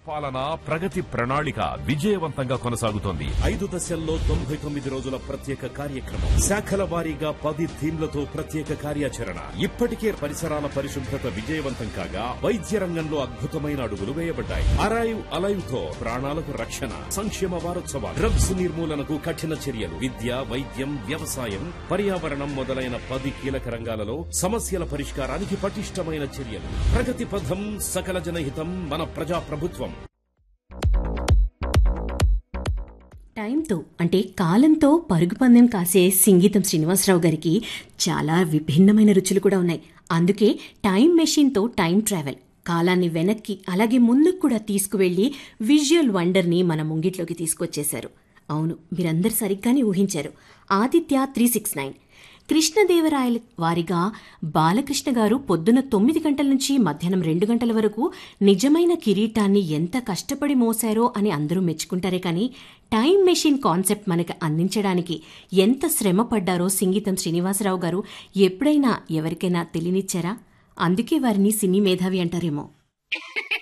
పాలన ప్రగతి ప్రణాళిక విజయవంతంగా కొనసాగుతోంది ఐదు దశల్లో తొంభై తొమ్మిది రోజుల ప్రత్యేక కార్యక్రమం శాఖల వారీగా పది థీమ్లతో ప్రత్యేక కార్యాచరణ ఇప్పటికే పరిసరాల పరిశుభ్రత విజయవంతం కాగా వైద్య రంగంలో అద్భుతమైన అడుగులు వేయబడ్డాయి అరైవ్ అలైవ్ తో ప్రాణాలకు రక్షణ సంక్షేమ వారోత్సవాలు డ్రగ్స్ నిర్మూలనకు కఠిన చర్యలు విద్య వైద్యం వ్యవసాయం పర్యావరణం మొదలైన పది కీలక రంగాలలో సమస్యల పరిష్కారానికి పటిష్టమైన చర్యలు ప్రగతి పథం సకల జనహితం మన ప్రజా ప్రభుత్వం టైంతో అంటే కాలంతో పరుగు పందెం కాసే సింగీతం శ్రీనివాసరావు గారికి చాలా విభిన్నమైన రుచులు కూడా ఉన్నాయి అందుకే టైం మెషిన్తో టైం ట్రావెల్ కాలాన్ని వెనక్కి అలాగే ముందుకు కూడా తీసుకువెళ్లి విజువల్ వండర్ని మన ముంగిట్లోకి తీసుకొచ్చేశారు అవును మీరందరు సరిగ్గానే ఊహించారు ఆదిత్య త్రీ సిక్స్ నైన్ కృష్ణదేవరాయల వారిగా బాలకృష్ణ గారు పొద్దున తొమ్మిది గంటల నుంచి మధ్యాహ్నం రెండు గంటల వరకు నిజమైన కిరీటాన్ని ఎంత కష్టపడి మోసారో అని అందరూ మెచ్చుకుంటారే కానీ టైం మెషిన్ కాన్సెప్ట్ మనకు అందించడానికి ఎంత శ్రమ పడ్డారో సింగీతం శ్రీనివాసరావు గారు ఎప్పుడైనా ఎవరికైనా తెలియనిచ్చారా అందుకే వారిని సినీ మేధావి అంటారేమో